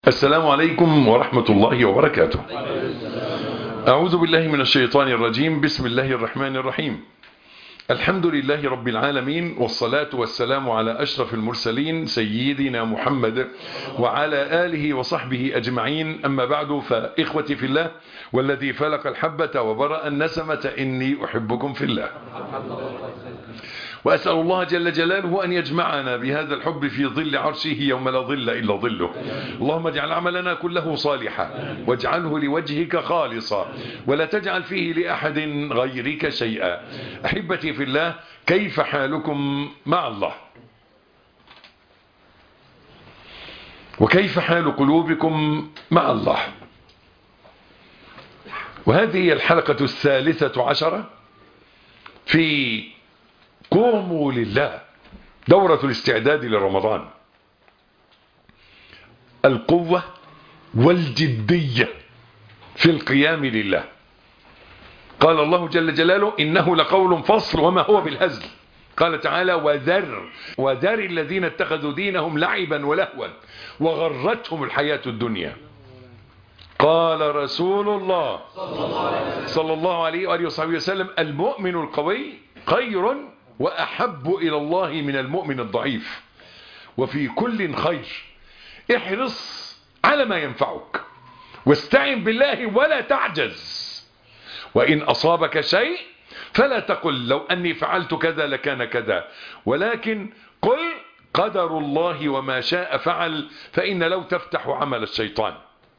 السلام عليكم ورحمة الله وبركاته أعوذ بالله من الشيطان الرجيم بسم الله الرحمن الرحيم الحمد لله رب العالمين والصلاة والسلام على أشرف المرسلين سيدنا محمد وعلى آله وصحبه أجمعين أما بعد فإخوتي في الله والذي فلق الحبة وبرأ النسمة إني أحبكم في الله وأسأل الله جل جلاله أن يجمعنا بهذا الحب في ظل عرشه يوم لا ظل إلا ظله اللهم اجعل عملنا كله صالحا واجعله لوجهك خالصا ولا تجعل فيه لأحد غيرك شيئا أحبتي في الله كيف حالكم مع الله وكيف حال قلوبكم مع الله وهذه هي الحلقة الثالثة عشرة في قوموا لله دورة الاستعداد لرمضان القوة والجدية في القيام لله قال الله جل جلاله إنه لقول فصل وما هو بالهزل قال تعالى وذر وذر الذين اتخذوا دينهم لعبا ولهوا وغرتهم الحياة الدنيا قال رسول الله صلى الله عليه وآله وصحبه وسلم المؤمن القوي خير وأحب إلى الله من المؤمن الضعيف وفي كل خير احرص على ما ينفعك واستعن بالله ولا تعجز وإن أصابك شيء فلا تقل لو أني فعلت كذا لكان كذا ولكن قل قدر الله وما شاء فعل فإن لو تفتح عمل الشيطان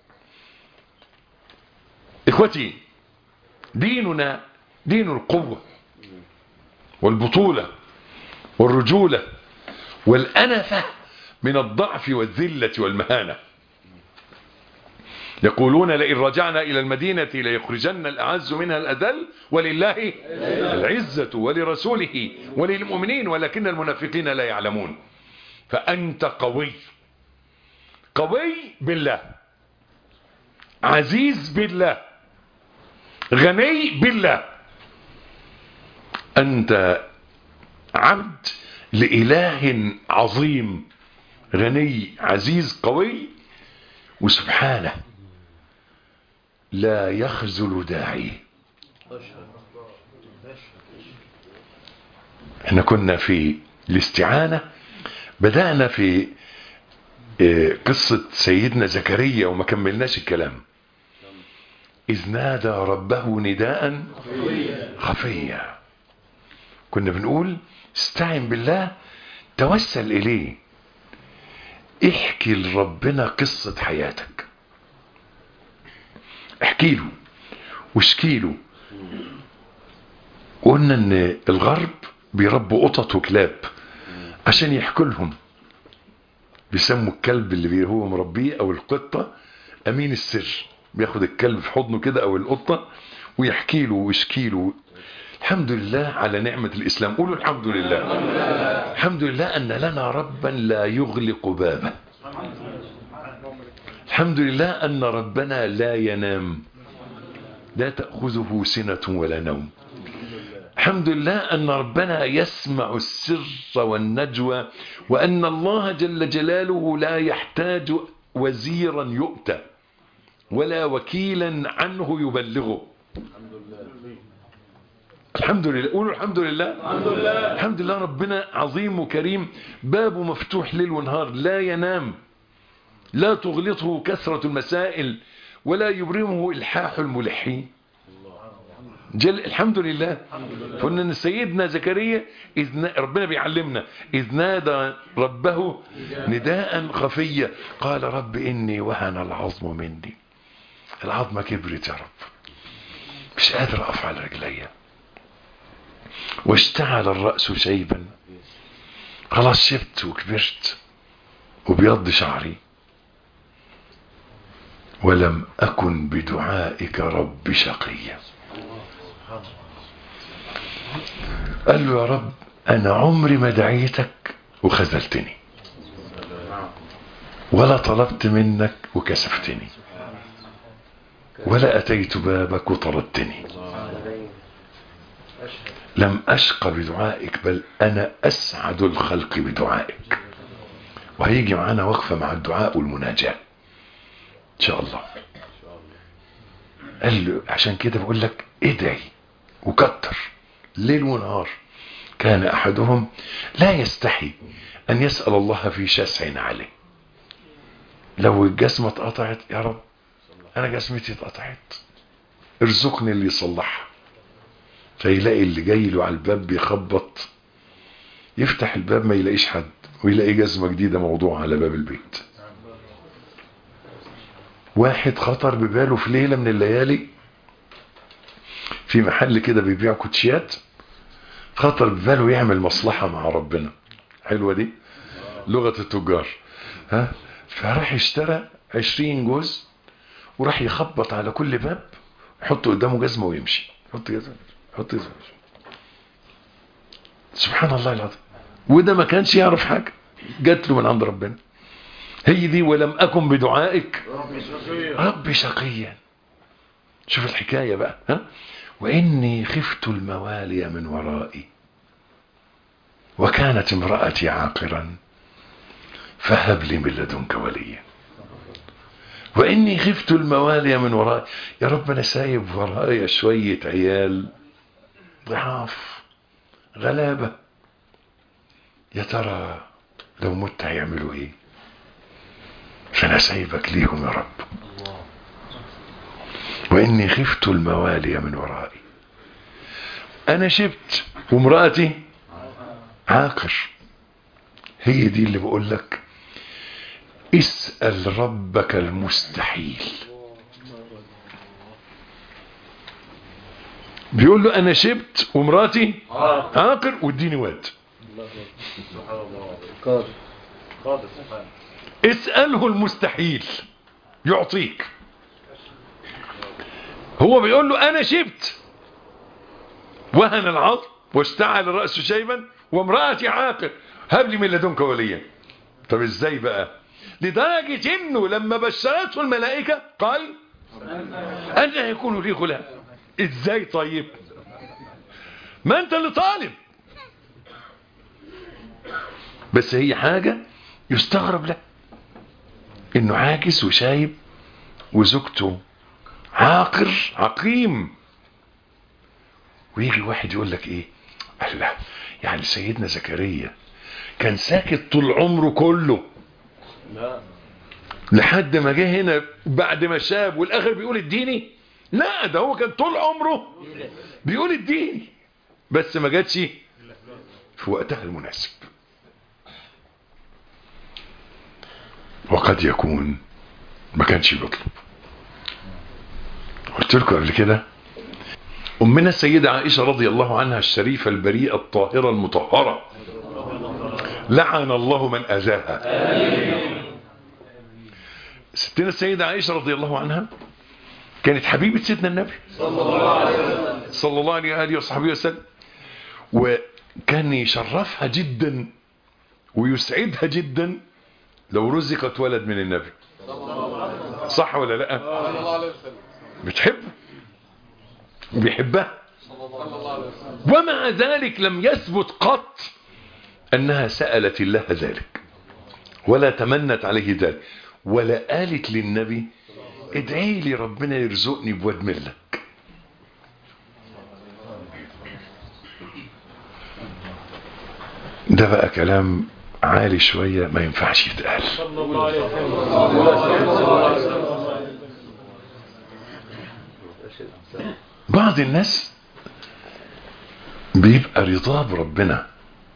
إخوتي ديننا دين القوة والبطولة والرجولة والأنفة من الضعف والذلة والمهانة يقولون لئن رجعنا إلى المدينة ليخرجن الأعز منها الأذل ولله العزة ولرسوله وللمؤمنين ولكن المنافقين لا يعلمون فأنت قوي قوي بالله عزيز بالله غني بالله أنت عبد لإله عظيم غني عزيز قوي وسبحانه لا يخزل داعي احنا كنا في الاستعانة بدأنا في قصة سيدنا زكريا وما كملناش الكلام إذ نادى ربه نداء خفيا كنا بنقول استعن بالله توسل إليه احكي لربنا قصة حياتك احكي له واشكي له قلنا ان الغرب بيربوا قطط وكلاب عشان يحكوا لهم بيسموا الكلب اللي هو مربيه او القطة امين السر بياخد الكلب في حضنه كده او القطة ويحكي له ويشكي له الحمد لله على نعمة الإسلام قولوا الحمد لله الحمد لله أن لنا ربا لا يغلق بابه الحمد لله أن ربنا لا ينام لا تأخذه سنة ولا نوم الحمد لله أن ربنا يسمع السر والنجوى وأن الله جل جلاله لا يحتاج وزيرا يؤتى ولا وكيلا عنه يبلغه الحمد لله قولوا الحمد لله الحمد لله الحمد لله ربنا عظيم وكريم بابه مفتوح ليل ونهار لا ينام لا تغلطه كثرة المسائل ولا يبرمه إلحاح الملحين جل الحمد لله فقلنا ان سيدنا زكريا إذ ربنا بيعلمنا إذ نادى ربه نداء خفيا قال رب إني وهن العظم مني العظمة كبرت يا رب مش قادر أقف على رجليا واشتعل الرأس شيبا خلاص شبت وكبرت وبيض شعري ولم أكن بدعائك رب شقيا قال له يا رب أنا عمري ما دعيتك وخذلتني ولا طلبت منك وكسفتني ولا أتيت بابك وطردتني لم أشق بدعائك بل أنا أسعد الخلق بدعائك وهيجي معانا وقفة مع الدعاء والمناجاة ان شاء الله قال له عشان كده بقول لك ادعي وكتر ليل ونهار كان احدهم لا يستحي ان يسأل الله في شسع عليه لو الجسمة اتقطعت يا رب انا جسمتي اتقطعت ارزقني اللي يصلحها فيلاقي اللي جاي له على الباب بيخبط يفتح الباب ما يلاقيش حد ويلاقي جزمة جديدة موضوعة على باب البيت واحد خطر بباله في ليلة من الليالي في محل كده بيبيع كوتشيات خطر بباله يعمل مصلحة مع ربنا حلوة دي لغة التجار ها فراح اشترى عشرين جوز وراح يخبط على كل باب يحط قدامه جزمة ويمشي يحط جزمة يحط جزمة سبحان الله العظيم وده ما كانش يعرف حاجة جات له من عند ربنا هي دي ولم أكن بدعائك رب شقيا شوف الحكاية بقى ها وإني خفت الموالي من ورائي وكانت امرأتي عاقرا فهب لي من لدنك وليا وإني خفت الموالي من ورائي يا رب أنا سايب ورايا شوية عيال ضعاف غلابة يا ترى لو مت هيعملوا ايه فانا سايبك ليهم يا رب واني خفت الموالي من ورائي انا شبت وامرأتي عاقر هي دي اللي بقول لك اسأل ربك المستحيل بيقول له انا شبت ومراتي عاقر واديني واد قادر قادر سبحانه اسأله المستحيل يعطيك هو بيقول له انا شبت وهن العظم واشتعل الرأس شيبا وامرأتي عاقر هب لي من لدنك وليا طب ازاي بقى لدرجة انه لما بشرته الملائكة قال أن يكون لي غلام ازاي طيب ما انت اللي طالب بس هي حاجة يستغرب لها انه عاجز وشايب وزوجته عاقر عقيم ويجي واحد يقول لك ايه قال لا يعني سيدنا زكريا كان ساكت طول عمره كله لا لحد ما جه هنا بعد ما شاب والاخر بيقول اديني لا ده هو كان طول عمره بيقول اديني بس ما جاتش في وقتها المناسب وقد يكون ما كانش بيطلب قلت لكم قبل كده أمنا السيدة عائشة رضي الله عنها الشريفة البريئة الطاهرة المطهرة لعن الله من أذاها ستنا السيدة عائشة رضي الله عنها كانت حبيبة سيدنا النبي صلى الله عليه وآله وصحبه وسلم وكان يشرفها جدا ويسعدها جدا لو رزقت ولد من النبي صح ولا لا بتحبه بيحبها ومع ذلك لم يثبت قط أنها سألت الله ذلك ولا تمنت عليه ذلك ولا قالت للنبي ادعي لي ربنا يرزقني بواد ملك ده بقى كلام عالي شوية ما ينفعش يتقال صلى الله عليه وسلم بعض الناس بيبقى رضاه بربنا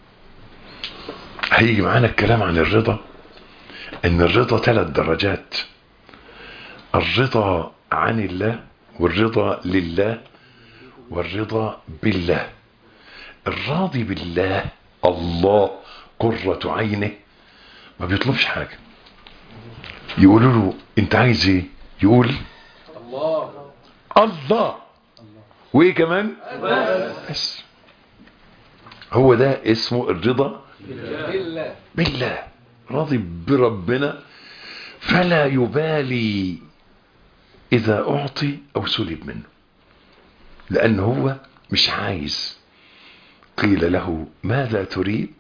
هيجي معانا الكلام عن الرضا ان الرضا ثلاث درجات الرضا عن الله والرضا لله والرضا بالله الراضي بالله الله قرة عينه ما بيطلبش حاجة يقولوا له انت عايز ايه يقول الله الله وايه كمان بس هو ده اسمه الرضا بالله بالله راضي بربنا فلا يبالي اذا اعطي او سلب منه لان هو مش عايز قيل له ماذا تريد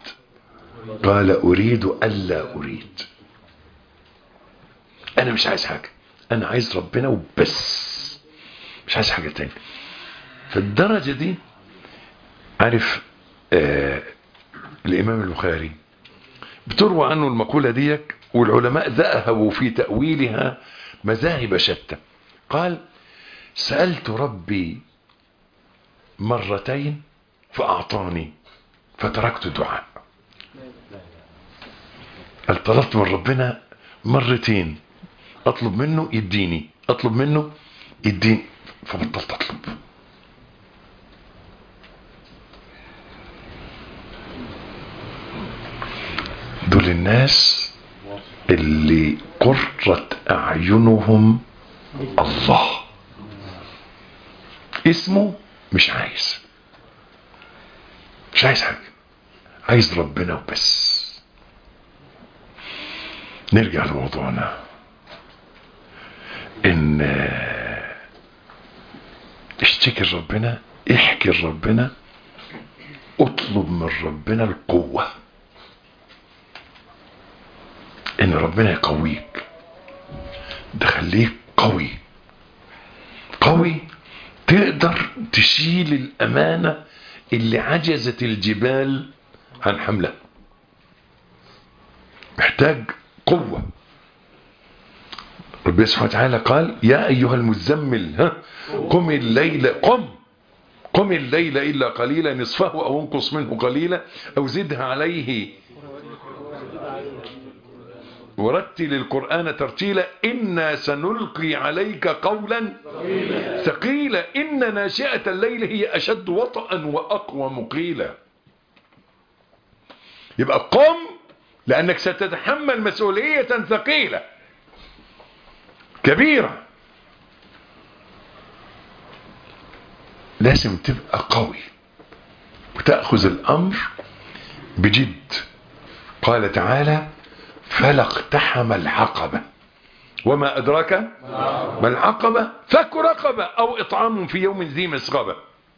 قال اريد الا اريد انا مش عايز حاجه انا عايز ربنا وبس مش عايز حاجة تاني فالدرجة دي عارف آه الامام البخاري بتروى عنه المقولة ديك والعلماء ذهبوا في تأويلها مذاهب شتى قال سألت ربي مرتين فأعطاني فتركت الدعاء قال طلبت من ربنا مرتين أطلب منه يديني أطلب منه يديني فبطلت أطلب دول الناس اللي قرت أعينهم الله اسمه مش عايز مش عايز حاجة عايز ربنا وبس نرجع لموضوعنا ان اشتكي لربنا احكي لربنا اطلب من ربنا القوة ان ربنا يقويك ده خليك قوي قوي تقدر تشيل الامانة اللي عجزت الجبال عن حملها محتاج قوة ربنا سبحانه وتعالى قال يا أيها المزمل ها قم الليل قم قم الليل إلا قليلا نصفه أو انقص منه قليلا أو زدها عليه ورتل القرآن ترتيلا إنا سنلقي عليك قولا ثقيلا إن ناشئة الليل هي أشد وطئا وأقوى مقيلا يبقى قم لأنك ستتحمل مسؤولية ثقيلة كبيرة لازم تبقى قوي وتأخذ الأمر بجد قال تعالى فلا اقتحم العقبة وما أدراك ما العقبة فك رقبة أو إطعام في يوم ذي مسغبة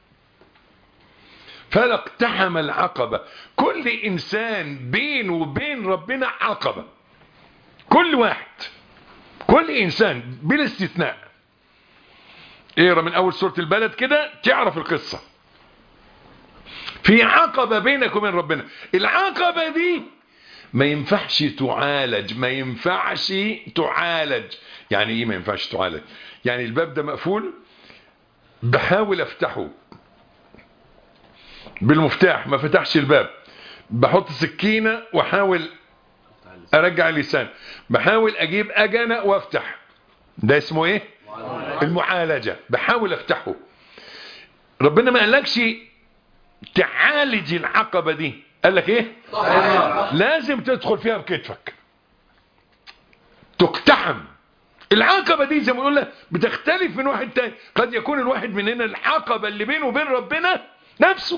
فلا اقتحم العقبة كل إنسان بينه وبين ربنا عقبة كل واحد كل إنسان بلا استثناء اقرا من أول سورة البلد كده تعرف القصة في عقبة بينك وبين ربنا العقبة دي ما ينفعش تعالج ما ينفعش تعالج يعني ايه ما ينفعش تعالج يعني الباب ده مقفول بحاول افتحه بالمفتاح ما فتحش الباب بحط سكينة واحاول ارجع اللسان بحاول اجيب اجنة وافتح ده اسمه ايه المعالجة بحاول افتحه ربنا ما قالكش تعالج العقبة دي قال لك ايه لازم تدخل فيها بكتفك تقتحم العقبة دي زي ما قلنا بتختلف من واحد تاني قد يكون الواحد مننا العقبة اللي بينه وبين ربنا نفسه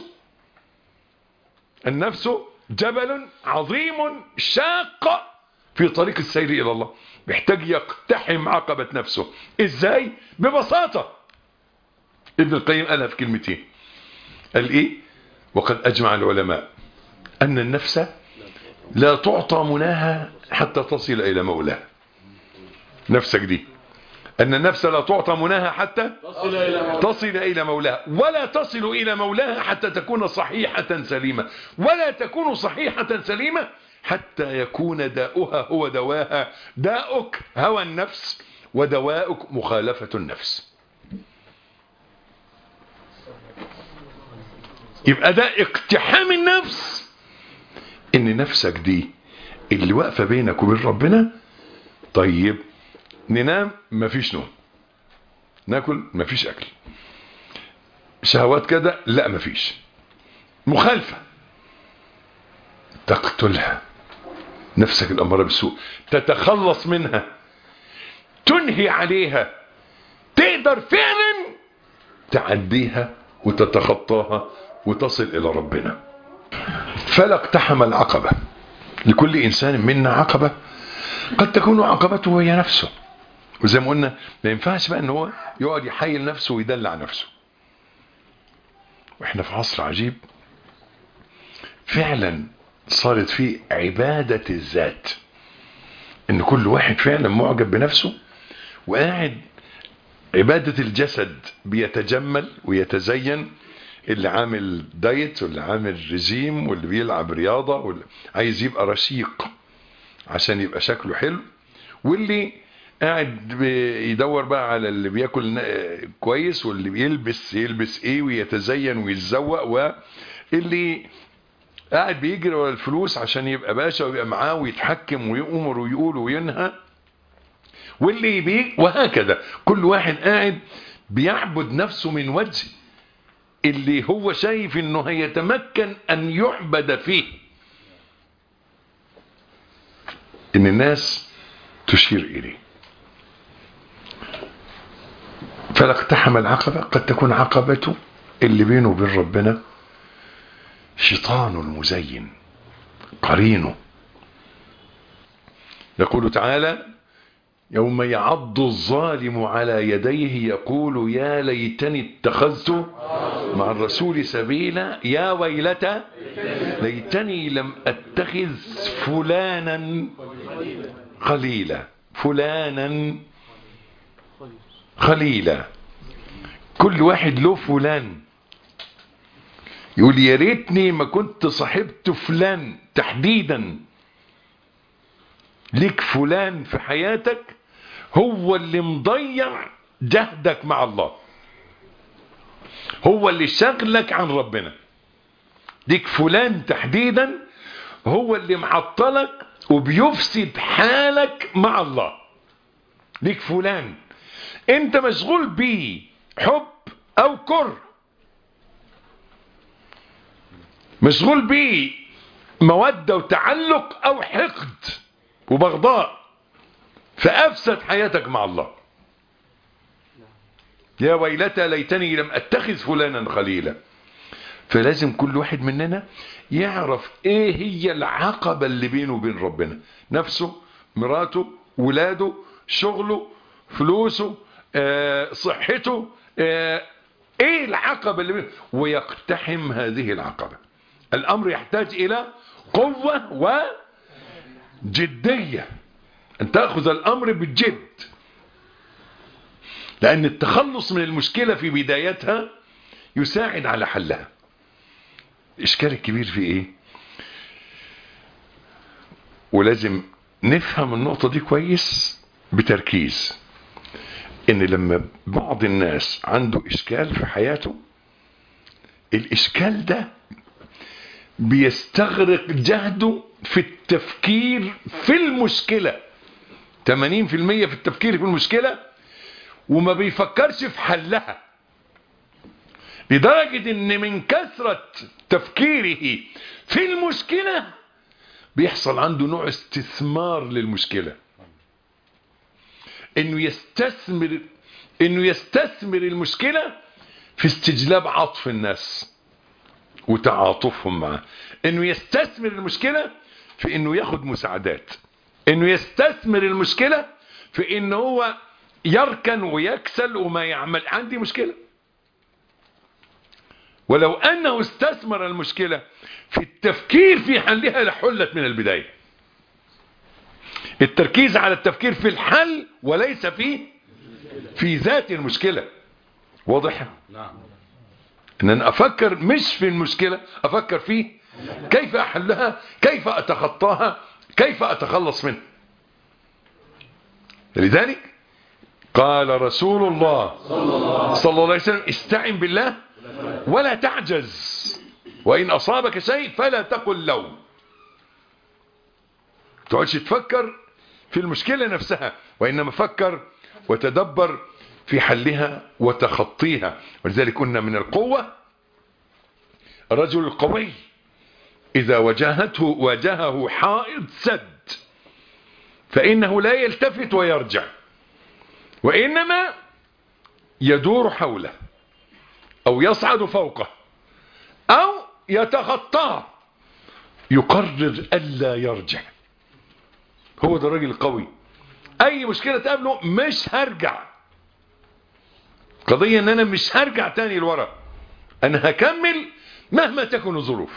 النفس جبل عظيم شاق في طريق السير إلى الله محتاج يقتحم عقبة نفسه ازاي ببساطة ابن القيم قالها في كلمتين قال ايه وقد اجمع العلماء ان النفس لا تعطى مناها حتى تصل الى مولاها نفسك دي ان النفس لا تعطى مناها حتى تصل إلى تصل إلى مولاها ولا تصل إلى مولاها حتى تكون صحيحة سليمة ولا تكون صحيحة سليمة حتى يكون داؤها هو دواها داؤك هوى النفس ودواؤك مخالفة النفس يبقى ده اقتحام النفس ان نفسك دي اللي واقفة بينك وبين ربنا طيب ننام مفيش نوم ناكل مفيش اكل شهوات كده لا مفيش مخالفة تقتلها نفسك الأمارة بالسوء تتخلص منها تنهي عليها تقدر فعلا تعديها وتتخطاها وتصل إلى ربنا فلا اقتحم العقبة لكل إنسان منا عقبة قد تكون عقبته هي نفسه وزي ما قلنا ما ينفعش بقى ان هو يقعد يحيل نفسه ويدلع نفسه واحنا في عصر عجيب فعلا صارت فيه عبادة الذات ان كل واحد فعلا معجب بنفسه وقاعد عبادة الجسد بيتجمل ويتزين اللي عامل دايت واللي عامل رجيم واللي بيلعب رياضة واللي عايز يبقى رشيق عشان يبقى شكله حلو واللي قاعد بيدور بقى على اللي بياكل نا- كويس واللي بيلبس يلبس ايه ويتزين ويتزوق واللي قاعد بيجري ورا الفلوس عشان يبقى باشا ويبقى معاه ويتحكم ويؤمر ويقول وينهى واللي بي وهكذا كل واحد قاعد بيعبد نفسه من وجه اللي هو شايف انه هيتمكن ان يعبد فيه ان الناس تشير اليه فلا اقتحم العقبة قد تكون عقبته اللي بينه وبين ربنا شيطان المزين قرينه يقول تعالى يوم يعض الظالم على يديه يقول يا ليتني اتخذت مع الرسول سبيلا يا ويلتى ليتني لم اتخذ فلانا خليلا فلانا خليلا كل واحد له فلان يقول يا ريتني ما كنت صاحبت فلان تحديدا ليك فلان في حياتك هو اللي مضيع جهدك مع الله هو اللي شغلك عن ربنا ليك فلان تحديدا هو اللي معطلك وبيفسد حالك مع الله ليك فلان انت مشغول بيه حب او كره مشغول بيه مودة وتعلق او حقد وبغضاء فافسد حياتك مع الله يا ويلتى ليتني لم اتخذ فلانا خليلا فلازم كل واحد مننا يعرف ايه هي العقبة اللي بينه وبين ربنا نفسه مراته ولاده شغله فلوسه آه، صحته آه، ايه العقبة اللي بينه ويقتحم هذه العقبة الامر يحتاج الى قوة وجدية ان تأخذ الامر بالجد لان التخلص من المشكلة في بدايتها يساعد على حلها الاشكال الكبير في ايه ولازم نفهم النقطة دي كويس بتركيز ان لما بعض الناس عنده اشكال في حياته الاشكال ده بيستغرق جهده في التفكير في المشكلة 80% في التفكير في المشكلة وما بيفكرش في حلها لدرجة ان من كثرة تفكيره في المشكلة بيحصل عنده نوع استثمار للمشكلة انه يستثمر انه يستثمر المشكلة في استجلاب عطف الناس وتعاطفهم معه انه يستثمر المشكلة في انه ياخد مساعدات انه يستثمر المشكلة في انه هو يركن ويكسل وما يعمل عندي مشكلة ولو انه استثمر المشكلة في التفكير في حلها لحلت من البداية التركيز على التفكير في الحل وليس في في ذات المشكلة واضح نعم ان انا افكر مش في المشكلة افكر في كيف احلها كيف اتخطاها كيف اتخلص منها لذلك قال رسول الله صلى الله عليه وسلم استعن بالله ولا تعجز وإن أصابك شيء فلا تقل لو تقعدش تفكر في المشكلة نفسها وإنما فكر وتدبر في حلها وتخطيها ولذلك قلنا من القوة الرجل القوي إذا واجهته واجهه حائط سد فإنه لا يلتفت ويرجع وإنما يدور حوله أو يصعد فوقه أو يتخطاه يقرر ألا يرجع هو ده الراجل القوي أي مشكلة تقابله مش هرجع قضية أن أنا مش هرجع تاني لورا أنا هكمل مهما تكن الظروف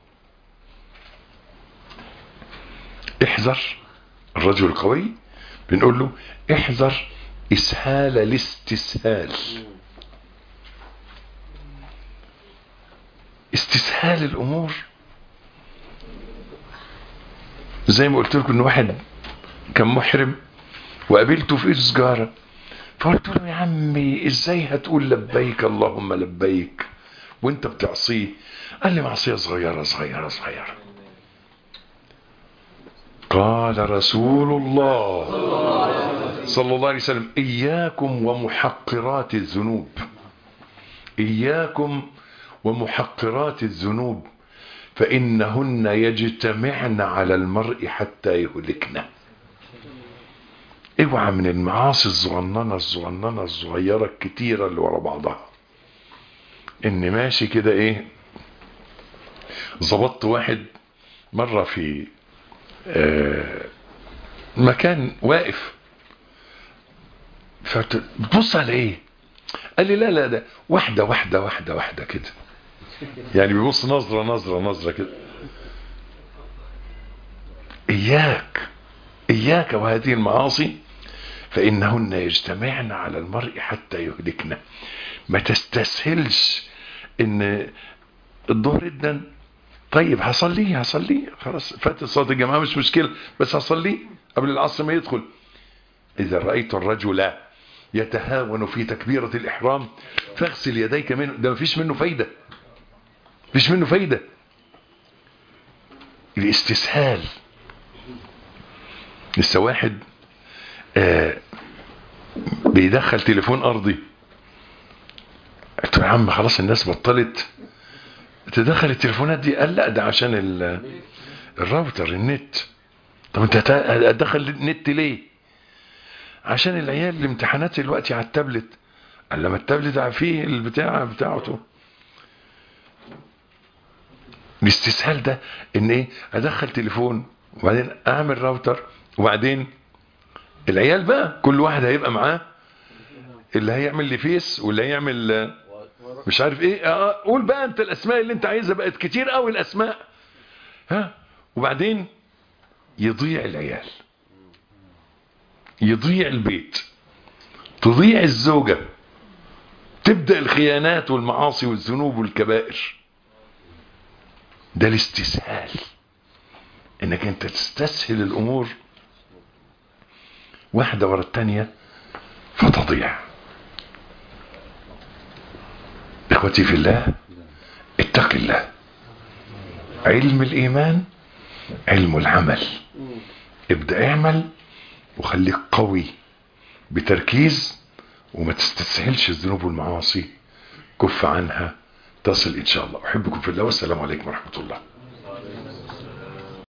احذر الرجل القوي بنقول له احذر اسهال الاستسهال استسهال الامور زي ما قلت لكم ان واحد كان محرم وقابلته في ايده سجاره فقلت له يا عمي ازاي هتقول لبيك اللهم لبيك وانت بتعصيه قال لي معصيه صغيره صغيره صغيره قال رسول الله صلى الله عليه وسلم اياكم ومحقرات الذنوب اياكم ومحقرات الذنوب فانهن يجتمعن على المرء حتى يهلكنه اوعى من المعاصي الصغننه الصغننه الصغيره الكتيره اللي ورا بعضها ان ماشي كده ايه ظبطت واحد مره في آه مكان واقف فبتبص على ايه قال لي لا لا ده واحده واحده واحده واحده كده يعني بيبص نظره نظره نظره كده اياك اياك وهذه المعاصي فإنهن يجتمعن على المرء حتى يهلكنا ما تستسهلش ان الظهر جدا طيب هصليه هصليه خلاص فات صلاة الجماعة مش مشكلة بس هصليه قبل العصر ما يدخل إذا رأيت الرجل يتهاون في تكبيرة الإحرام فاغسل يديك منه ده مفيش منه فايدة مفيش منه فايدة الاستسهال لسه واحد آه بيدخل تليفون ارضي قلت له يا عم خلاص الناس بطلت تدخل التليفونات دي قال لا ده عشان الراوتر النت طب انت هتدخل النت ليه عشان العيال الامتحانات دلوقتي على التابلت قال لما التابلت فيه البتاع بتاعته الاستسهال ده ان ايه ادخل تليفون وبعدين اعمل راوتر وبعدين العيال بقى كل واحد هيبقى معاه اللي هيعمل لي فيس واللي هيعمل مش عارف ايه اه قول بقى انت الاسماء اللي انت عايزها بقت كتير قوي الاسماء ها وبعدين يضيع العيال يضيع البيت تضيع الزوجة تبدأ الخيانات والمعاصي والذنوب والكبائر ده الاستسهال انك انت تستسهل الامور واحدة ورا التانية فتضيع اخوتي في الله اتق الله علم الايمان علم العمل ابدأ اعمل وخليك قوي بتركيز وما تستسهلش الذنوب والمعاصي كف عنها تصل ان شاء الله احبكم في الله والسلام عليكم ورحمة الله